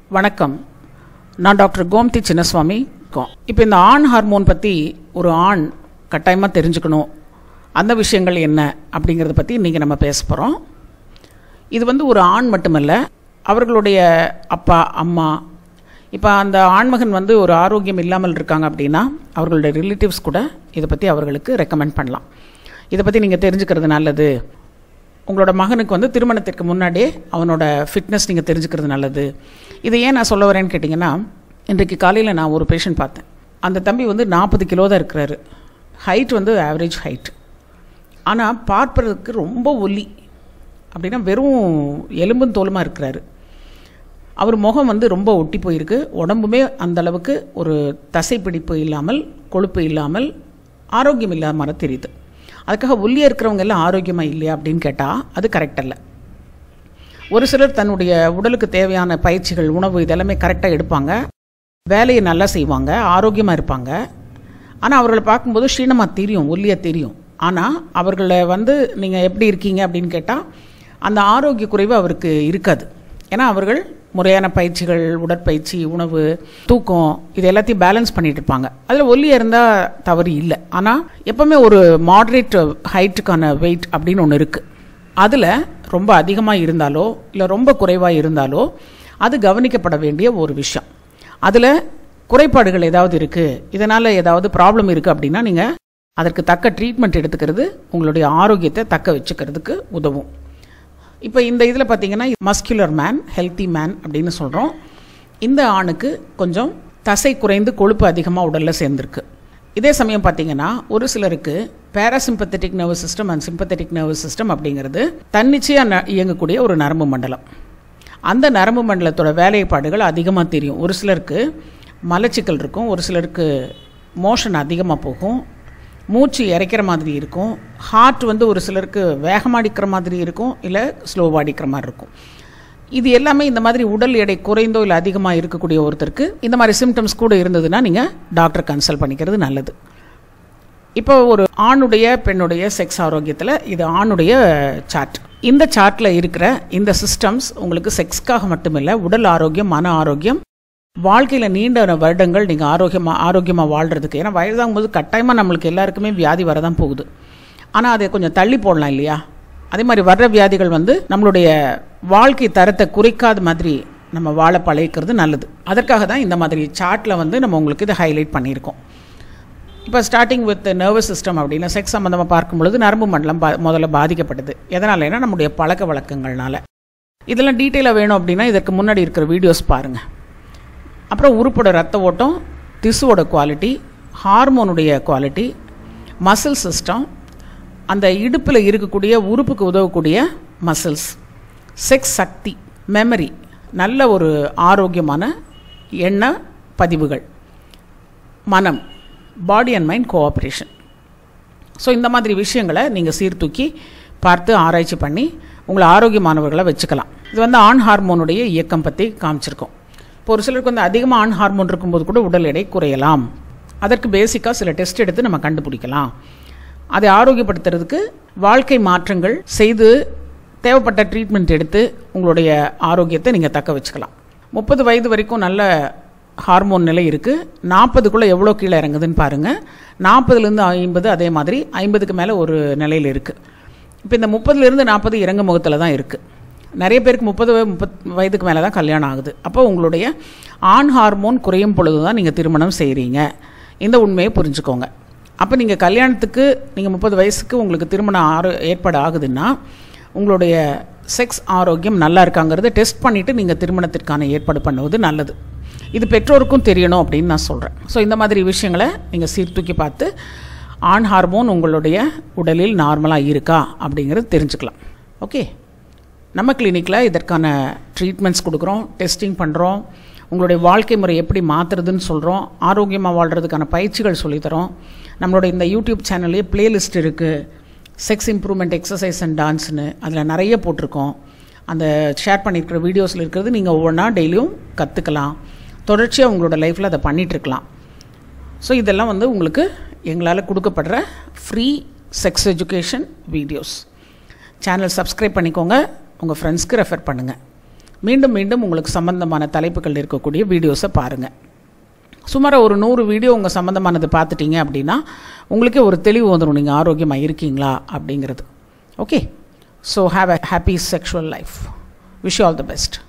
வணக்கம் நான் டாக்டர் கோமதி சின்னசுவாமி இப்போ இந்த ஆண் ஹார்மோன் பற்றி ஒரு ஆண் கட்டாயமாக தெரிஞ்சுக்கணும் அந்த விஷயங்கள் என்ன அப்படிங்கிறத பற்றி இன்றைக்கி நம்ம பேச போகிறோம் இது வந்து ஒரு ஆண் மட்டுமல்ல அவர்களுடைய அப்பா அம்மா இப்போ அந்த ஆண்மகன் வந்து ஒரு ஆரோக்கியம் இல்லாமல் இருக்காங்க அப்படின்னா அவர்களுடைய ரிலேட்டிவ்ஸ் கூட இதை பற்றி அவர்களுக்கு ரெக்கமெண்ட் பண்ணலாம் இதை பற்றி நீங்கள் தெரிஞ்சுக்கிறது நல்லது உங்களோட மகனுக்கு வந்து திருமணத்திற்கு முன்னாடியே அவனோட ஃபிட்னஸ் நீங்கள் தெரிஞ்சுக்கிறது நல்லது இதை ஏன் நான் சொல்ல வரேன்னு கேட்டிங்கன்னா இன்றைக்கு காலையில் நான் ஒரு பேஷண்ட் பார்த்தேன் அந்த தம்பி வந்து நாற்பது கிலோ தான் இருக்கிறாரு ஹைட் வந்து ஆவரேஜ் ஹைட் ஆனால் பார்ப்பதற்கு ரொம்ப ஒல்லி அப்படின்னா வெறும் எலும்பும் தோலுமாக இருக்கிறாரு அவர் முகம் வந்து ரொம்ப ஒட்டி போயிருக்கு உடம்புமே அந்த அளவுக்கு ஒரு தசைப்பிடிப்பு இல்லாமல் கொழுப்பு இல்லாமல் ஆரோக்கியம் இல்லாத மாதிரி தெரியுது அதுக்காக ஒல்லியாக இருக்கிறவங்க எல்லாம் ஆரோக்கியமாக இல்லையா அப்படின்னு கேட்டால் அது கரெக்ட் அல்ல ஒரு சிலர் தன்னுடைய உடலுக்கு தேவையான பயிற்சிகள் உணவு இதெல்லாமே கரெக்டாக எடுப்பாங்க வேலையை நல்லா செய்வாங்க ஆரோக்கியமாக இருப்பாங்க ஆனால் அவர்களை பார்க்கும்போது க்ஷீணமாக தெரியும் ஒல்லியாக தெரியும் ஆனால் அவர்களை வந்து நீங்கள் எப்படி இருக்கீங்க அப்படின்னு கேட்டால் அந்த ஆரோக்கிய குறைவு அவருக்கு இருக்காது ஏன்னா அவர்கள் முறையான பயிற்சிகள் உடற்பயிற்சி உணவு தூக்கம் இது எல்லாத்தையும் பேலன்ஸ் பண்ணிட்டு இருப்பாங்க அதில் ஒல்லியாக இருந்தால் தவறு இல்லை ஆனால் எப்பவுமே ஒரு மாடரேட் ஹைட்டுக்கான வெயிட் அப்படின்னு ஒன்று இருக்குது அதில் ரொம்ப அதிகமாக இருந்தாலோ இல்லை ரொம்ப குறைவாக இருந்தாலோ அது கவனிக்கப்பட வேண்டிய ஒரு விஷயம் அதில் குறைபாடுகள் ஏதாவது இருக்குது இதனால் ஏதாவது ப்ராப்ளம் இருக்குது அப்படின்னா நீங்கள் அதற்கு தக்க ட்ரீட்மெண்ட் எடுத்துக்கிறது உங்களுடைய ஆரோக்கியத்தை தக்க வச்சுக்கிறதுக்கு உதவும் இப்போ இந்த இதில் பார்த்தீங்கன்னா மஸ்குலர் மேன் ஹெல்த்தி மேன் அப்படின்னு சொல்கிறோம் இந்த ஆணுக்கு கொஞ்சம் தசை குறைந்து கொழுப்பு அதிகமாக உடலில் சேர்ந்துருக்கு இதே சமயம் பார்த்தீங்கன்னா ஒரு சிலருக்கு parasympathetic nervous system and sympathetic nervous system அப்படிங்கிறது தன்னிச்சையாக இயங்கக்கூடிய ஒரு நரம்பு மண்டலம் அந்த நரம்பு மண்டலத்தோட வேலைப்பாடுகள் அதிகமாக தெரியும் ஒரு சிலருக்கு மலச்சிக்கல் இருக்கும் ஒரு சிலருக்கு மோஷன் அதிகமாக போகும் மூச்சு இறைக்கிற மாதிரி இருக்கும் ஹார்ட் வந்து ஒரு சிலருக்கு வேகமாக அடிக்கிற மாதிரி இருக்கும் இல்லை ஸ்லோவாக அடிக்கிற மாதிரி இருக்கும் இது எல்லாமே இந்த மாதிரி உடல் எடை குறைந்தோ இல்லை அதிகமாக இருக்கக்கூடிய ஒருத்தருக்கு இந்த மாதிரி சிம்டம்ஸ் கூட இருந்ததுன்னா நீங்கள் டாக்டர் கன்சல்ட் பண்ணிக்கிறது நல்லது இப்போ ஒரு ஆணுடைய பெண்ணுடைய செக்ஸ் ஆரோக்கியத்தில் இது ஆணுடைய சார்ட் இந்த சார்ட்டில் இருக்கிற இந்த சிஸ்டம்ஸ் உங்களுக்கு செக்ஸ்க்காக மட்டுமில்லை உடல் ஆரோக்கியம் மன ஆரோக்கியம் வாழ்க்கையில் நீண்ட வருடங்கள் நீங்கள் ஆரோக்கியமாக ஆரோக்கியமாக வாழ்கிறதுக்கு ஏன்னா வயதாகும் போது கட்டாயமாக நம்மளுக்கு எல்லாருக்குமே வியாதி வரதான் போகுது ஆனால் அதை கொஞ்சம் தள்ளி போடலாம் இல்லையா அதே மாதிரி வர்ற வியாதிகள் வந்து நம்மளுடைய வாழ்க்கை தரத்தை குறைக்காத மாதிரி நம்ம வாழ பழகிக்கிறது நல்லது அதற்காக தான் இந்த மாதிரி சார்ட்டில் வந்து நம்ம உங்களுக்கு இதை ஹைலைட் பண்ணியிருக்கோம் இப்போ ஸ்டார்டிங் வித் நர்வஸ் சிஸ்டம் அப்படின்னா செக்ஸ் சம்மந்தமாக பார்க்கும் பொழுது நரம்பு மண்டலம் பா முதல்ல பாதிக்கப்படுது எதனாலனா நம்முடைய பழக்க வழக்கங்கள்னால இதெல்லாம் டீட்டெயிலாக வேணும் அப்படின்னா இதற்கு முன்னாடி இருக்கிற வீடியோஸ் பாருங்கள் அப்புறம் உறுப்போட ரத்த ஓட்டம் திசுவோட குவாலிட்டி ஹார்மோனுடைய குவாலிட்டி மசில் சிஸ்டம் அந்த இடுப்பில் இருக்கக்கூடிய உறுப்புக்கு உதவக்கூடிய மசில்ஸ் செக்ஸ் சக்தி மெமரி நல்ல ஒரு ஆரோக்கியமான எண்ண பதிவுகள் மனம் body and mind cooperation so இந்த மாதிரி விஷயங்களை நீங்கள் சீர்தூக்கி பார்த்து ஆராய்ச்சி பண்ணி உங்களை ஆரோக்கியமானவர்களை வச்சுக்கலாம் இது வந்து ஆண் ஹார்மோனுடைய இயக்கம் பற்றி காமிச்சிருக்கோம் இப்போ ஒரு சிலருக்கு வந்து அதிகமாக ஆண் ஹார்மோன் இருக்கும்போது கூட உடல் எடை குறையலாம் அதற்கு பேசிக்காக சில டெஸ்ட் எடுத்து நம்ம கண்டுபிடிக்கலாம் அதை ஆரோக்கியப்படுத்துறதுக்கு வாழ்க்கை மாற்றங்கள் செய்து தேவைப்பட்ட ட்ரீட்மெண்ட் எடுத்து உங்களுடைய ஆரோக்கியத்தை நீங்கள் தக்க வச்சுக்கலாம் முப்பது வயது வரைக்கும் நல்ல ஹார்மோன் நிலை இருக்குது நாற்பதுக்குள்ளே எவ்வளோ கீழே இறங்குதுன்னு பாருங்கள் நாற்பதுலேருந்து ஐம்பது அதே மாதிரி ஐம்பதுக்கு மேலே ஒரு நிலையில் இருக்குது இப்போ இந்த முப்பதுலேருந்து நாற்பது இறங்கு முகத்தில் தான் இருக்குது நிறைய பேருக்கு முப்பது முப்பத் வயதுக்கு மேலே தான் கல்யாணம் ஆகுது அப்போ உங்களுடைய ஆண் ஹார்மோன் குறையும் பொழுது தான் நீங்கள் திருமணம் செய்கிறீங்க இந்த உண்மையை புரிஞ்சுக்கோங்க அப்போ நீங்கள் கல்யாணத்துக்கு நீங்கள் முப்பது வயசுக்கு உங்களுக்கு திருமணம் ஆரோ ஏற்பாடு ஆகுதுன்னா உங்களுடைய செக்ஸ் ஆரோக்கியம் நல்லா இருக்காங்கிறத டெஸ்ட் பண்ணிவிட்டு நீங்கள் திருமணத்திற்கான ஏற்பாடு பண்ணுவது நல்லது இது பெற்றோருக்கும் தெரியணும் அப்படின்னு நான் சொல்கிறேன் ஸோ இந்த மாதிரி விஷயங்களை நீங்கள் சீர்தூக்கி பார்த்து ஆண் ஹார்மோன் உங்களுடைய உடலில் நார்மலாக இருக்கா அப்படிங்கிறது தெரிஞ்சுக்கலாம் ஓகே நம்ம கிளினிக்கில் இதற்கான ட்ரீட்மெண்ட்ஸ் கொடுக்குறோம் டெஸ்டிங் பண்ணுறோம் உங்களுடைய வாழ்க்கை முறை எப்படி மாற்றுறதுன்னு சொல்கிறோம் ஆரோக்கியமாக வாழ்கிறதுக்கான பயிற்சிகள் சொல்லித்தரோம் நம்மளோட இந்த யூடியூப் சேனல்லே பிளேலிஸ்ட் இருக்குது செக்ஸ் இம்ப்ரூவ்மெண்ட் எக்ஸசைஸ் அண்ட் டான்ஸ்னு அதில் நிறைய போட்டிருக்கோம் அந்த ஷேர் பண்ணியிருக்கிற வீடியோஸில் இருக்கிறது நீங்கள் ஒவ்வொன்றா டெய்லியும் கற்றுக்கலாம் தொடர்ச்சியாக உங்களோட லைஃப்பில் அதை பண்ணிகிட்ருக்கலாம் ஸோ இதெல்லாம் வந்து உங்களுக்கு எங்களால் கொடுக்கப்படுற free sex education videos channel subscribe பண்ணிக்கோங்க உங்கள் ஃப்ரெண்ட்ஸ்க்கு ரெஃபர் பண்ணுங்கள் மீண்டும் மீண்டும் உங்களுக்கு சம்பந்தமான தலைப்புகள் இருக்கக்கூடிய வீடியோஸை பாருங்கள் சுமாராக ஒரு நூறு வீடியோ உங்கள் சம்மந்தமானது பார்த்துட்டீங்க அப்படின்னா உங்களுக்கே ஒரு தெளிவு வந்துடும் நீங்கள் ஆரோக்கியமாக இருக்கீங்களா அப்படிங்கிறது okay so have a happy sexual life wish all the best